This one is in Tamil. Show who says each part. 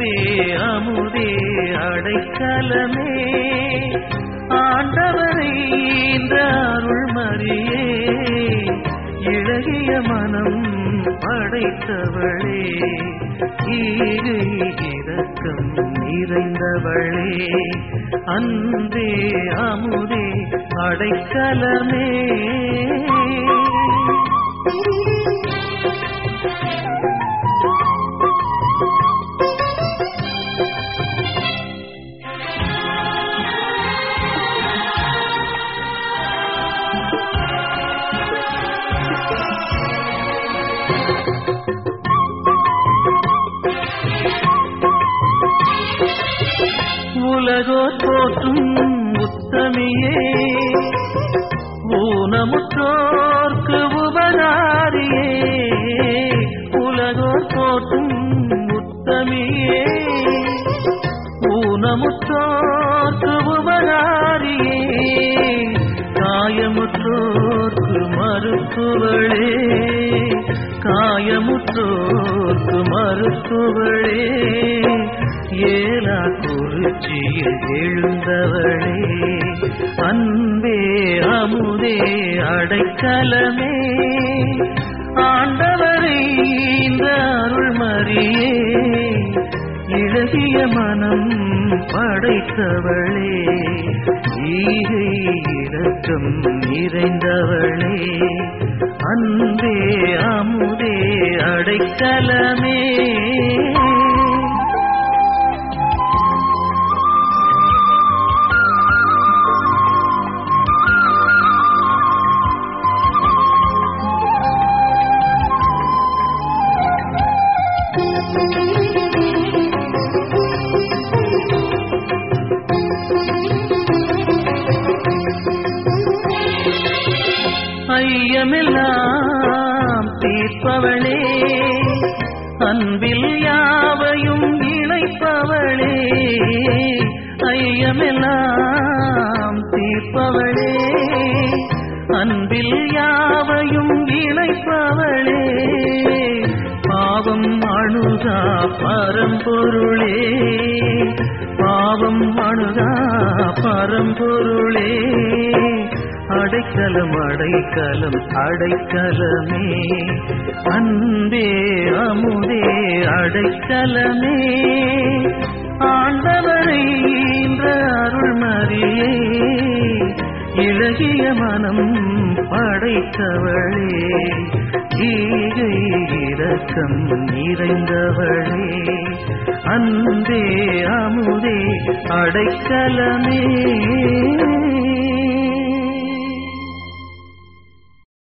Speaker 1: அன்பே அமுதே அடைக்கலமே ஆண்டவரை இந்த அருள் மறியே இழகிய மனம் படைத்தவளே ஈகை இரக்கம் நிறைந்தவளே அன்பே அமுதே அடைக்கலமே உலகோ தோற்றும் உத்தமியே ஊனமுற்றோர்க்கு உபகாரியே உலகோ தோற்றும் உத்தமியே ஊனமுற்றோர்க்கு உபகாரியே காயமுற்றோர்க்கு மருத்துவளே காயமுற்றோர்க்கு மருத்துவளே ஏலா குறிச்சியில் எழுந்தவளே அன்பே அமுதே அடைக்கலமே ஆண்டவரை இந்த அருள்மறியே இழகிய மனம் படைத்தவளே ஈகை இரக்கம் நிறைந்தவளே அன்பே அமுதே அடைக்கலமே ஐயமெல்லாம் தீர்ப்பவளே அன்பில் யாவையும் இணைப்பவளே ஐயமெல்லாம் தீர்ப்பவளே அன்பில் யாவையும் இணைப்பவளே பாவம் அணுகா பரம்பொருளே பாவம் அணுகா பரம்பொருளே அடைக்கலம் அடைக்கலம் அடைக்கலமே அன்பே அமுதே அடைக்கலமே ஆண்டவரை இந்த அருள்மறியே இழகிய மனம் படைத்தவளே ஈகை இரக்கம் நிறைந்தவளே அன்பே அமுதே அடைக்கலமே